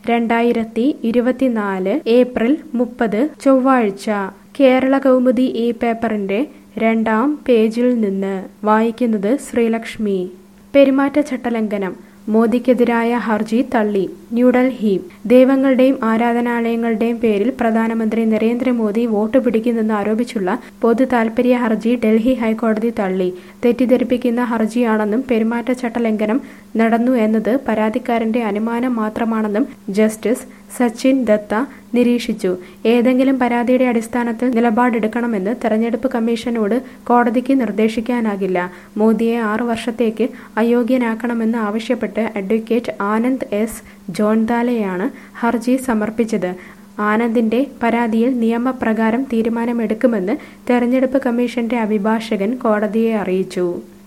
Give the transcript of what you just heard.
രണ്ടായിരത്തി ഇരുപത്തിനാല് ഏപ്രിൽ മുപ്പത് ചൊവ്വാഴ്ച കേരള കൗമുദി ഈ പേപ്പറിന്റെ രണ്ടാം പേജിൽ നിന്ന് വായിക്കുന്നത് ശ്രീലക്ഷ്മി പെരുമാറ്റച്ചട്ടലംഘനം മോദിക്കെതിരായ ഹർജി തള്ളി ന്യൂഡൽഹി ദൈവങ്ങളുടെയും ആരാധനാലയങ്ങളുടെയും പേരിൽ പ്രധാനമന്ത്രി നരേന്ദ്രമോദി വോട്ട് പിടിക്കുന്നെന്ന് ആരോപിച്ചുള്ള പൊതു താൽപര്യ ഹർജി ഡൽഹി ഹൈക്കോടതി തള്ളി തെറ്റിദ്ധരിപ്പിക്കുന്ന ഹർജിയാണെന്നും പെരുമാറ്റച്ചട്ടലംഘനം നടന്നു എന്നത് പരാതിക്കാരന്റെ അനുമാനം മാത്രമാണെന്നും ജസ്റ്റിസ് സച്ചിൻ ദത്ത നിരീക്ഷിച്ചു ഏതെങ്കിലും പരാതിയുടെ അടിസ്ഥാനത്തിൽ നിലപാടെടുക്കണമെന്ന് തെരഞ്ഞെടുപ്പ് കമ്മീഷനോട് കോടതിക്ക് നിർദ്ദേശിക്കാനാകില്ല മോദിയെ ആറു വർഷത്തേക്ക് അയോഗ്യനാക്കണമെന്ന് ആവശ്യപ്പെട്ട് അഡ്വക്കേറ്റ് ആനന്ദ് എസ് ജോൺദാലെയാണ് ഹർജി സമർപ്പിച്ചത് ആനന്ദിന്റെ പരാതിയിൽ നിയമപ്രകാരം തീരുമാനമെടുക്കുമെന്ന് തെരഞ്ഞെടുപ്പ് കമ്മീഷന്റെ അഭിഭാഷകൻ കോടതിയെ അറിയിച്ചു